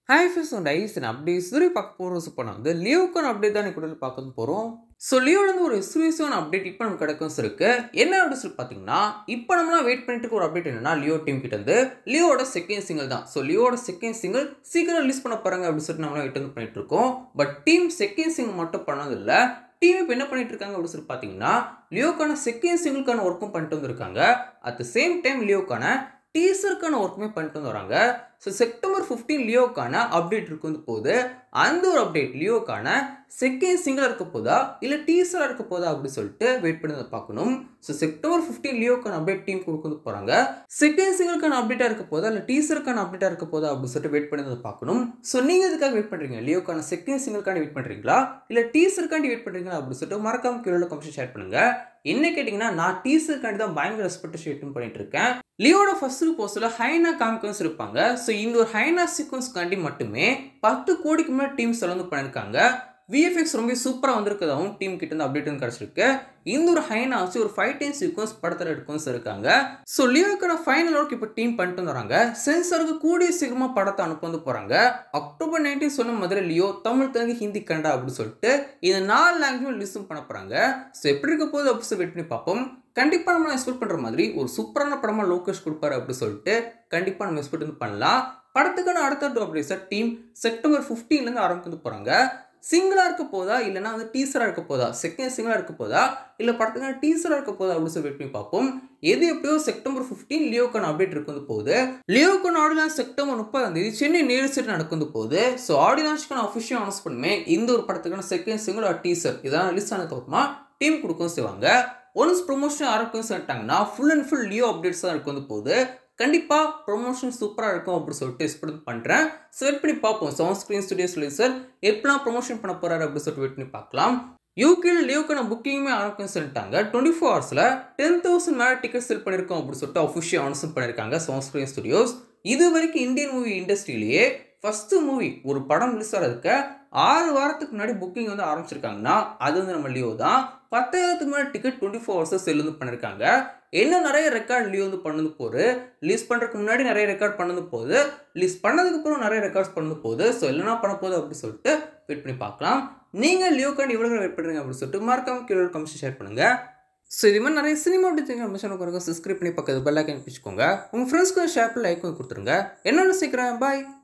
hi fish and ice அப்படி history பார்க்க போகிற சூப்பர் வந்து லியோக்கான அப்டேட் தான் கூட பார்க்க போகிறோம் ஸோ லியோலேருந்து ஒரு எக்ஸ்க்ளூசிவான அப்டேட் இப்போ நமக்கு கிடைக்கும் இருக்கு என்ன அப்படின்னு சொல்லி பார்த்தீங்கன்னா இப்போ நம்மளாம் வெயிட் பண்ணிட்டு இருக்க ஒரு அப்டேட் என்னன்னா லியோ டீம் கிட்ட இருந்து லியோட செகண்ட் சிங்கிள் தான் ஸோ லியோட செகண்ட் சிங்கிள் சீக்கிரம் ரிலீஸ் பண்ண போகிறாங்க அப்படின்னு சொல்லிட்டு நம்மளாம் வெயிட் வந்து பண்ணிட்டு இருக்கோம் பட் டீம் செகண்ட் சிங்கிள் மட்டும் பண்ணதில்லை டீம் இப்போ என்ன பண்ணிட்டு இருக்காங்க அப்படின்னு சொல்லி பார்த்தீங்கன்னா லியோக்கான செகண்ட் சிங்கிள்கான ஒர்க்கும் பண்ணிட்டு வந்திருக்காங்க அட் த சேம் டைம் லியோக்கான டீசருக்கான ஒர்க்குமே பண்ணிட்டு வந்து வராங்க ஸோ செப்டம்பர் ஃபிஃப்டீன் லியோக்கான அப்டேட் இருக்கு வந்து போகுது அந்த ஒரு அப்டேட் லியோக்கான செகண்ட் சிங்கிளாக இருக்க போதா இல்லை டீசராக இருக்க போதா அப்படின்னு சொல்லிட்டு வெயிட் பண்ணி அதை பார்க்கணும் ஸோ செப்டம்பர் ஃபிஃப்டீன் லியோக்கான அப்டேட் டீம் கொடுக்க போகிறாங்க செகண்ட் சிங்கிளுக்கான அப்டேட்டாக இருக்க போதா இல்லை டீசருக்கான அப்டேட்டாக இருக்க போதா அப்படின்னு சொல்லிட்டு வெயிட் பண்ணி அதை பார்க்கணும் ஸோ நீங்கள் எதுக்காக வெயிட் பண்ணுறீங்க லியோக்கான செகண்ட் சிங்கிள்காண்டி வெயிட் பண்ணுறீங்களா இல்லை டீசருக்காண்டி வெயிட் பண்ணுறீங்களா அப்படின்னு சொல்லிட்டு மறக்காம கீழே கமெண்ட் ஷேர் பண்ணுங்க என்ன கேட்டிங்கன்னா நான் டீசருக்காண்டி தான் பயங்கர ரெஸ்பெக்ட் ஷேட் பண்ணிட்டு இருக்கேன் லியோட ஃபர்ஸ்ட் போஸ்டில் ஹைனா காமிக்கன்ஸ் இருப்பாங்க ஸோ இந்த ஒரு ஹைனா சீக்வன்ஸ்க்காண்டி மட்டுமே பத்து கோடிக்கு மேலே டீம்ஸ் வந்து பண்ணியிருக்காங்க விஎஃப்எக்ஸ் ரொம்ப சூப்பராக வந்திருக்கதாகவும் டீம் கிட்ட இருந்து அப்டேட் வந்து கிடச்சிருக்கு இந்த ஒரு ஹைனா வச்சு ஒரு ஃபைவ் டைம் சீக்வன்ஸ் படத்தில் எடுக்கவும் இருக்காங்க ஸோ லியோக்கான ஃபைனல் ஒர்க் இப்போ டீம் பண்ணிட்டு வராங்க சென்சாருக்கு கூடிய சீக்கிரமாக படத்தை அனுப்ப வந்து போகிறாங்க அக்டோபர் நைன்டீன் சொன்ன மாதிரி லியோ தமிழ் தெலுங்கு ஹிந்தி கன்னடா அப்படின்னு சொல்லிட்டு இந்த நாலு லாங்குவேஜ் லிஸ்டும் பண்ண போகிறாங்க ஸோ எப்படி இருக்க போது அப்படி வெயிட் பண்ணி பார்ப்போம் கண்டிப்பாக நம்ம எக்ஸ்பெக்ட் பண்ணுற மாதிரி ஒரு சூப்பரான படமாக லோகேஷ் கொடுப்பாரு அப்படின்னு சொல்லிட்டு கண்டிப்பாக நம்ம எக்ஸ்பெக்ட் வந்து பண்ணலாம் படத்துக்கான அடுத்த அப்டேட்ஸை டீம் செப்டம்பர் ஃபிஃப்டீன்லேருந்து ஆரம்பித்து போகிறாங்க சிங்கிளாக இருக்க போதா இல்லைனா வந்து டீசராக இருக்க போதா செகண்ட் சிங்கிளாக இருக்க போதா இல்லை படத்துக்கான டீசராக இருக்க போதா அப்படின்னு சொல்லி வெயிட் பண்ணி பார்ப்போம் எது எப்படியோ செப்டம்பர் ஃபிஃப்டீன் லியோக்கான அப்டேட் இருக்கு போகுது லியோக்கான ஆடியோ லான்ச் செப்டம்பர் முப்பதாம் தேதி சென்னை நேரு சீட் நடக்குது போகுது ஸோ ஆடியோ லான்ச்சுக்கான அஃபிஷியல் அனௌன்ஸ் பண்ணுமே இந்த ஒரு படத்துக்கான செகண்ட் சிங்கிள் ஆர் டீசர் இதெல்லாம் ரிலீஸ் ஆனதுக்கு அப்புறமா டீம் கொடுக்கவும் செய்வாங்க ஒன்ஸ் ப்ரொமோஷன் ஆரம்பிக்கும் சொல்லிட்டாங்கன்னா full and full Leo updates தான் இருக்கு வந்து போகுது கண்டிப்பாக ப்ரொமோஷன் சூப்பராக இருக்கும் அப்படின்னு சொல்லிட்டு எக்ஸ்பெக்ட் பண்ணுறேன் ஸோ வெயிட் பண்ணி பார்ப்போம் சவுண்ட் ஸ்க்ரீன் ஸ்டுடியோஸ் சார் எப்படிலாம் ப்ரொமோஷன் பண்ண போகிறாரு அப்படின்னு சொல்லிட்டு வெயிட் பண்ணி பார்க்கலாம் யூகேல லியோக்கான புக்கிங்குமே ஆரம்பிக்கும் சொல்லிட்டாங்க டுவெண்ட்டி ஃபோர் ஹவர்ஸில் டென் தௌசண்ட் மேலே டிக்கெட் செல் பண்ணியிருக்கோம் அப்படின்னு சொல்லிட்டு அஃபிஷியல் அனௌன்ஸ் பண்ணியிருக்காங்க சவுண்ட் ஸ்க்ரீன் ஸ்டுடியோஸ் இது வரைக்கும் இந்தியன் மூவி இண்டஸ்ட்ரியிலேயே ஃபஸ்ட்டு மூவி ஒரு படம் ரிலீஸ் ஆகிறதுக்கு ஆறு வாரத்துக்கு முன்னாடி புக்கிங் வந்து ஆரம்பிச்சிருக்காங்கன்னா அது வந்து நம்ம லியோ தான் பத்தாயிரத்துக்கு மேலே டிக்கெட் டுவெண்ட்டி ஃபோர் ஹவர்ஸஸ் செல் வந்து பண்ணியிருக்காங்க இன்னும் நிறைய ரெக்கார்ட் லியோ வந்து பண்ணது போகுது ரிலீஸ் பண்ணுறதுக்கு முன்னாடி நிறைய ரெக்கார்ட் பண்ணது போகுது ரிலீஸ் பண்ணதுக்கு அப்புறம் நிறைய ரெக்கார்ட்ஸ் பண்ணது போகுது ஸோ இல்லைனா பண்ண போகுது அப்படின்னு சொல்லிட்டு வெயிட் பண்ணி பார்க்கலாம் நீங்கள் லியோக்காண்டி எவ்வளோ வெயிட் பண்ணுறீங்க அப்படின்னு சொல்லிட்டு மறக்காம கீழே கமெண்ட் ஷேர் பண்ணுங்கள் ஸோ இது மாதிரி நிறைய சினிமா அப்படி நம்ம சேனலுக்கு சப்ஸ்கிரைப் பண்ணி பக்கத்து பெல் ஐக்கன் பிடிச்சிக்கோங்க உங்கள் ஃப்ரெண்ட்ஸ்க்கு ஷேப்பில் லைக் கொடுத்துருங்க என்னென்னு சீக்கிரம் பாய்